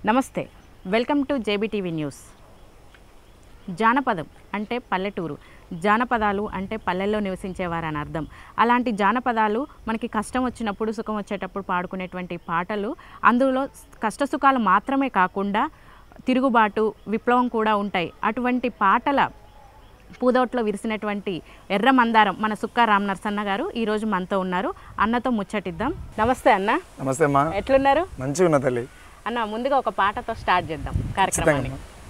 నమస్తే welcome to JBTV news జానపదం అంటే పల్లెటూరు జానపదాలు అంటే పల్లెల్లో నివసించేవారని అర్థం అలాంటి జానపదాలు మనకి కష్టం వచ్చినప్పుడు సుఖం వచ్చేటప్పుడు పాడుకునేటువంటి పాటలు అందులో కష్ట సుఖాలు మాత్రమే కాకుండా తిరుగుబాటు విప్లవం కూడా ఉంటాయి అటువంటి పాటల పూదోట్లో విరిసినటువంటి ఎర్ర మందారం మన సుక్క రామ్ నరసన్న గారు ఈరోజు మనతో ఉన్నారు అన్నతో ముచ్చటిద్దాం నమస్తే అన్న నమస్తే అమ్మా ఎట్లున్నారు మంచిగా ఉన్న తల్లి అన్న ముందుగా ఒక పాటతో స్టార్ట్ చేద్దాం కార్యక్రమాన్ని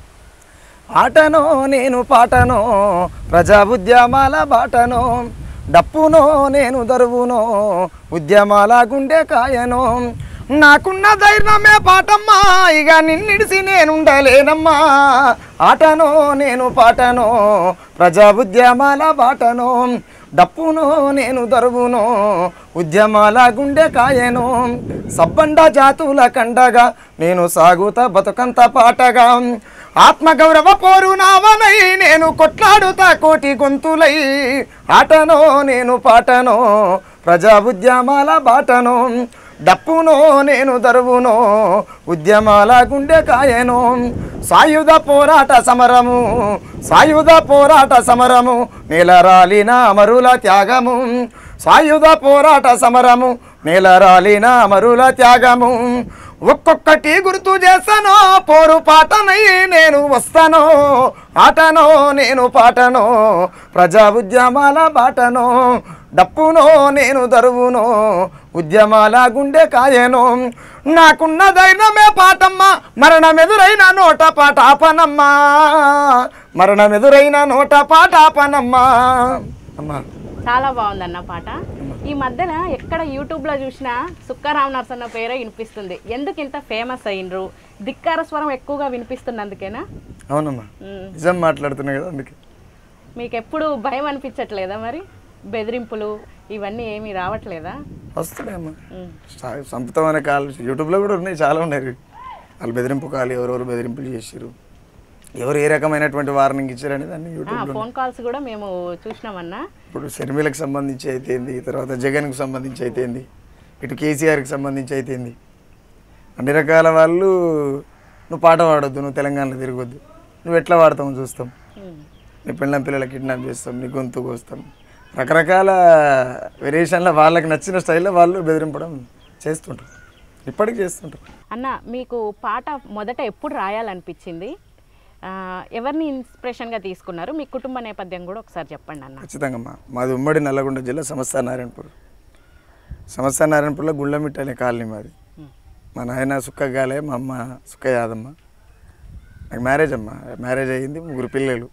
ఆటనో నేను పాటనో ప్రజా ఉద్యమాల బాటనో డప్పునో నేను దరువునో ఉద్యమాల గుండె కాయనో నాకున్న ధైర్యమే పాటమ్మా ఇక నిన్నిడిసి నేనుండలేనమ్మా ఆటనో నేను పాటనో ప్రజా ఉద్యమాల బాటనో డప్పునో నేను దరువునో ఉద్యమాల గుండె కాయను సబ్బండ జాతుల కండగా నేను సాగుతా బతుకంత పాటగా ఆత్మగౌరవ పోరు నావనై నేను కొట్లాడుతా కోటి గొంతులై ఆటనో నేను పాటనో ప్రజా ఉద్యమాల బాటనో డప్పునో నేను దరువునో ఉద్యమాల గుండె కాయను సాయుధ పోరాట సమరము సాయుధ పోరాట సమరము నేలరాలిన అమరుల త్యాగము సాయుధ పోరాట సమరము నేలరాలిన అమరుల త్యాగము ఒక్కొక్కటి గుర్తు చేస్తానో పోరు పాటనై నేను వస్తానో ఆటనో నేను పాటనో ప్రజా ఉద్యమాల బాటనో డప్పునో నేను దరువునో ఉద్యమాల గుండె కాయను నాకున్న ధైర్యమే పాటమ్మా మరణమెదురైన నోట పాట ఆపనమ్మా మరణమెదురైన నోట పాట ఆపనమ్మా అమ్మా చాలా బాగుందన్న పాట ఈ మధ్యన ఎక్కడ యూట్యూబ్లో చూసినా సుక్కారాం నరసన్న పేరే వినిపిస్తుంది ఎందుకు ఇంత ఫేమస్ అయ్యిండ్రు ధిక్కార స్వరం ఎక్కువగా వినిపిస్తున్నందుకేనా అవునమ్మా మ్మ్. నిజం మాట్లాడుతున్నా కదా అందుకే మీకు ఎప్పుడు భయం అనిపించట్లేదా మరి బెదిరింపులు ఇవన్నీ ఏమీ రావట్లేదా వస్తున్నాయమ్మా మ్మ్. సా- సంపుతం అనే కాల్ యూట్యూబ్లో కూడా ఉన్నాయి చాలా ఉన్నాయి వాళ్ళు బెదిరింపు కాలు ఎవరెవరు బెదిరింపులు చేసిరు ఎవరు ఏ రకమైనటువంటి వార్నింగ్ ఇచ్చారు అనేది అన్ని ఆ, యూట్యూబ్లో ఫోన్ కాల్స్ కూడా మేము చూసినామన్నా ఇప్పుడు షర్మిలకు సంబంధించి అయితేంది తర్వాత జగన్కి సంబంధించి అయితేంది ఇటు కేసీఆర్కి సంబంధించి అయితేంది అన్ని రకాల వాళ్ళు నువ్వు పాట పాడొద్దు నువ్వు తెలంగాణలో తిరగొద్దు నువ్వు ఎట్లా పాడతావు చూస్తాం మ్మ్. నీ పిల్లల పిల్లల కిడ్నాప్ చేస్తాం నీ గొంతు కోస్తాం రకరకాల వేరియేషన్లో వాళ్ళకి నచ్చిన స్టైల్లో వాళ్ళు బెదిరింపడం చేస్తుంటారు ఇప్పటికి చేస్తుంటారు అన్న మీకు పాట మొదట ఎప్పుడు రాయాలనిపించింది ఆ, ఎవరిని ఇన్స్పిరేషన్గా తీసుకున్నారు మీ కుటుంబ నేపథ్యం కూడా ఒకసారి చెప్పండి అన్న ఖచ్చితంగా అమ్మా మాది ఉమ్మడి నల్లగొండ జిల్లా సంస్థ నారాయణపూర్ సంస్థ నారాయణపూర్లో గుళ్ళమిట్ట అనే కాలనీ మాది మా నాయన సుక్కగాలే మా అమ్మ సుక్క యాదమ్మ నాకు మ్యారేజ్ అమ్మ మ్యారేజ్ అయ్యింది ముగ్గురు పిల్లలు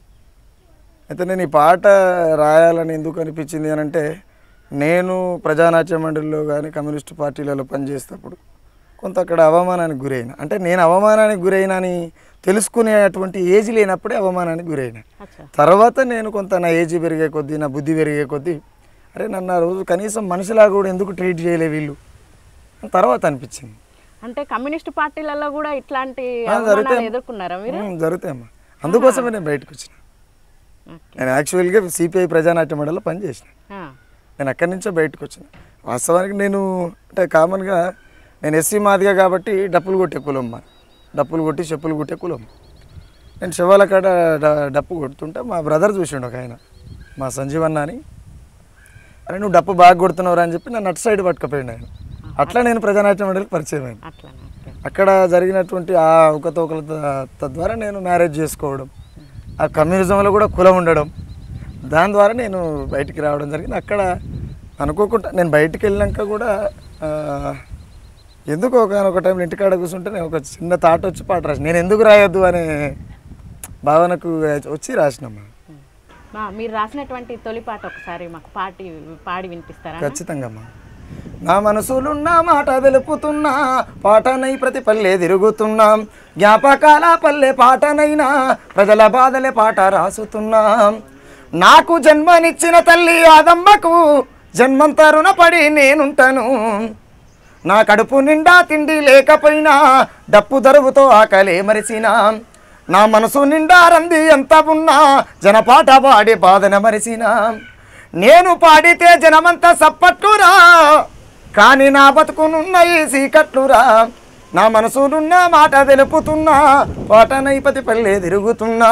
అయితే నేను ఈ పాట రాయాలని ఎందుకు అనిపించింది అని అంటే నేను ప్రజానాట్య మండలిలో కానీ కమ్యూనిస్ట్ పార్టీలలో పనిచేసేటప్పుడు కొంత అక్కడ అవమానానికి గురైన అంటే నేను అవమానానికి గురైన అని తెలుసుకునేటువంటి ఏజ్ లేనప్పుడే అవమానానికి గురైన అచ్చా తర్వాత నేను కొంత నా ఏజ్ పెరిగే కొద్దీ నా బుద్ధి పెరిగే కొద్దీ అరే నన్ను ఆ రోజు కనీసం మనిషిలా కూడా ఎందుకు ట్రీట్ చేయలే వీళ్ళు అని తర్వాత అనిపించింది అంటే కమ్యూనిస్ట్ పార్టీలలో కూడా ఇట్లాంటి ఆ, అవమానాలు జరుగుతాయి. ఎదుర్కొన్నారా మీరు ఉమ్, జరుగుతాయమ్మా అందుకోసమే నేను బయటకు వచ్చిన ఓకే. నేను యాక్చువల్గా సిపిఐ ప్రజానాట్య మండలిలో పనిచేసిన ఆ, నేను అక్కడి నుంచే బయటకు వచ్చిన వాస్తవానికి నేను అంటే కామన్గా నేను ఎస్సీ మాదిగా కాబట్టి డప్పులు కొట్టే కులం మా డప్పులు కొట్టి చెప్పులు కొట్టే కులం నేను శివాల కాడ డ- డప్పు కొడుతుంటే మా బ్రదర్ చూసిండు ఒక ఆయన మా సంజీవన్న అని అరే నువ్వు డప్పు బాగా కొడుతున్నావు అని చెప్పి నన్ను అటు సైడ్ పట్టుకపోయిండు ఆయన అట్లా నేను ప్రజానాట్య మండలికి పరిచయం అయ్యాను అట్లానా ఓకే. అక్కడ జరిగినటువంటి ఆ అవకతవకల త- తద్వారా నేను మ్యారేజ్ చేసుకోవడం ఆ కమ్యూనిజంలో కూడా కులం ఉండడం దాని ద్వారా నేను బయటికి రావడం జరిగింది అక్కడ అనుకోకుండా నేను బయటికి వెళ్ళాక కూడా ఆ, ఎందుకు ఒక టైంలో ఇంటికాడ కూర్చుంటే నేను ఒక చిన్న థాట్ వచ్చి పాట రాసిన నేను ఎందుకు రాయొద్దు అనే భావనకు వచ్చి రాసినమ్మా మా మీరు రాసినటువంటి తొలి పాట ఒకసారి మాకు పాటి పాడి వినిపిస్తారా అన్న? ఖచ్చితంగా అమ్మా నా మనసులున్న మాట తెలుపుతున్నా పాటనై ప్రతి పల్లె తిరుగుతున్నాం జ్ఞాపకాల పల్లె పాటనైనా ప్రజల బాధలే పాట రాసుతున్నాం నాకు జన్మనిచ్చిన తల్లి ఆదమ్మకు జన్మంతా రుణపడి నేనుంటాను నా కడుపు నిండా తిండి లేకపోయినా డప్పు దరువుతో ఆకలే మరిసినా నా మనసు నిండా రంది ఎంత ఉన్నా జనపాట పాడి బాధన మరిసినా నేను పాడితే జనమంతా సప్పట్లురా కానీ నా బతుకునున్నాయి సీకట్లురా నా మనసులున్న మాట తెలుపుతున్నా పాటనైపతి పల్లె తిరుగుతున్నా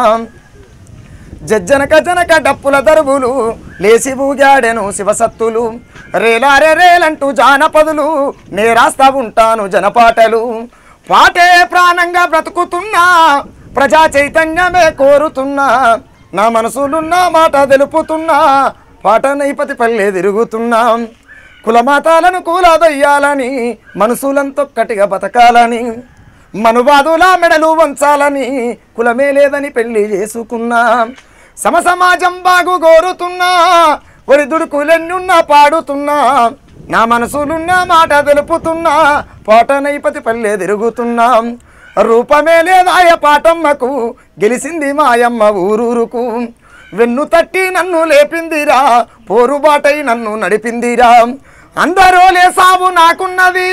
జజ్జనక జనక డప్పుల దరువులు లేసి ఊగాడెను శివసత్తులు రేలారే రేలంటూ జానపదులు నే రాస్తా ఉంటాను జనపాటలు పాటే ప్రాణంగా బ్రతుకుతున్నా ప్రజా చైతన్యమే కోరుతున్నా నా మనసులున్న మాట తెలుపుతున్నా పాటనైపతి పల్లె తిరుగుతున్నా కులమాతాలను కూలదొయ్యాలని మనసులంతొక్కటిగా బతకాలని మనువాదుల మెడలు వంచాలని కులమే లేదని పెళ్లి చేసుకున్నా సమ సమాజం బాగు కోరుతున్నా ఒరిదుడు కులెన్నున్నా పాడుతున్నా నా మనసులున్న మాట తెలుపుతున్నా పాటనైపతి పల్లె తిరుగుతున్నా రూపమే లేదాయ పాటమ్మకు గెలిసింది మాయమ్మ ఊరూరుకు వెన్ను తట్టి నన్ను లేపిందిరా పోరుబాటై నన్ను నడిపిందిరా అందరూ లేసావు నాకున్నది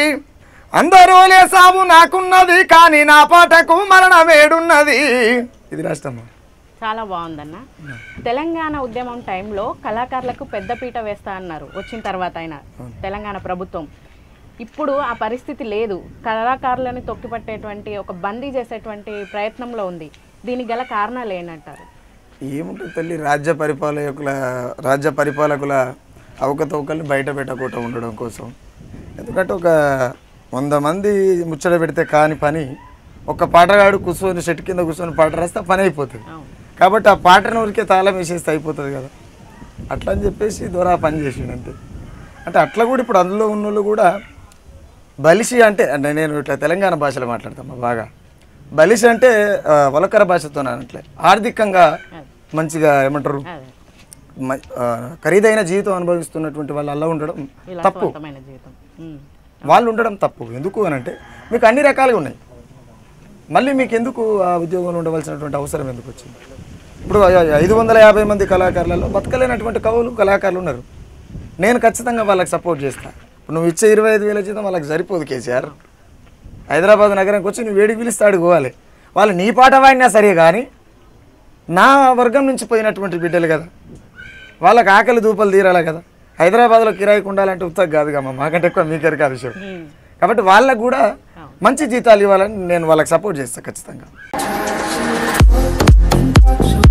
అందరూ లేసావు నాకున్నది కానీ నా పాటకు మరణ వేడున్నది ఇది రాష్ట్రం చాలా బాగుందన్న తెలంగాణ ఉద్యమం టైంలో కళాకారులకు పెద్దపీట వేస్తా అన్నారు వచ్చిన తర్వాత ఆయన తెలంగాణ ప్రభుత్వం ఇప్పుడు ఆ పరిస్థితి లేదు కళాకారులను తొక్కిపట్టేటువంటి ఒక బందీ చేసేటువంటి ప్రయత్నంలో ఉంది దీనికి గల కారణాలు ఏంటంటారు ఏముంటుంది తల్లి రాజ్య పరిపాలకుల రాజ్య పరిపాలకుల అవకతవకల్ని బయట పెట్టకుండా ఉండడం కోసం ఎందుకంటే ఒక వంద మంది ముచ్చట పెడితే కాని పని ఒక పాటగాడు కూర్చొని చెట్టు కింద కూర్చొని పాట రాస్తే పని అయిపోతుంది అవును కాబట్టి ఆ పాటను ఊరికే తాళం వేసేస్తే అయిపోతుంది కదా అట్లా అని చెప్పేసి ద్వారా పని చేసిండు అంతే అంటే అట్లా కూడా ఇప్పుడు అందులో ఉన్న వాళ్ళు కూడా బలిసి అంటే అంటే నేను ఇట్లా తెలంగాణ భాషలో మాట్లాడతాను బాగా బలిసి అంటే ఆ, వలకర భాషతో అనట్లే ఆర్థికంగా మంచిగా ఏమంటారు అదే మ- ఆ, ఖరీదైన జీవితం అనుభవిస్తున్నటువంటి వాళ్ళు అలా ఉండడం తప్పు విలాసవంతమైన జీవితం ఉమ్. వాళ్ళు ఉండడం తప్పు ఎందుకు అని అంటే మీకు అన్ని రకాలుగా ఉన్నాయి మళ్ళీ మీకు ఎందుకు ఆ ఉద్యోగంలో ఉండవలసినటువంటి అవసరం ఎందుకు వచ్చింది ఇప్పుడు ఐ- ఐదు వందల యాభై మంది కళాకారులలో బతకలేనటువంటి కవులు కళాకారులు ఉన్నారు నేను ఖచ్చితంగా వాళ్ళకి సపోర్ట్ చేస్తా ఇప్పుడు నువ్వు ఇచ్చే ఇరవై ఐదు వేల జీతం వాళ్ళకి సరిపోదు కేసీఆర్ హైదరాబాద్ నగరానికి వచ్చి నువ్వు వేడికి పిలిస్తే ఆడికి పోవాలి వాళ్ళు నీ పాట వాడినా సరే కానీ నా వర్గం నుంచి పోయినటువంటి బిడ్డలు కదా వాళ్ళకి ఆకలి దూపలు తీరాలి కదా హైదరాబాద్లో కిరాయికి ఉండాలంటే ఉత్తగ కాదు కమ్మా మాకంటే ఎక్కువ మీకెరు కాదు విషయం ఉమ్. కాబట్టి వాళ్ళకు కూడా మంచి జీతాలు ఇవ్వాలని నేను వాళ్ళకి సపోర్ట్ చేస్తాను ఖచ్చితంగా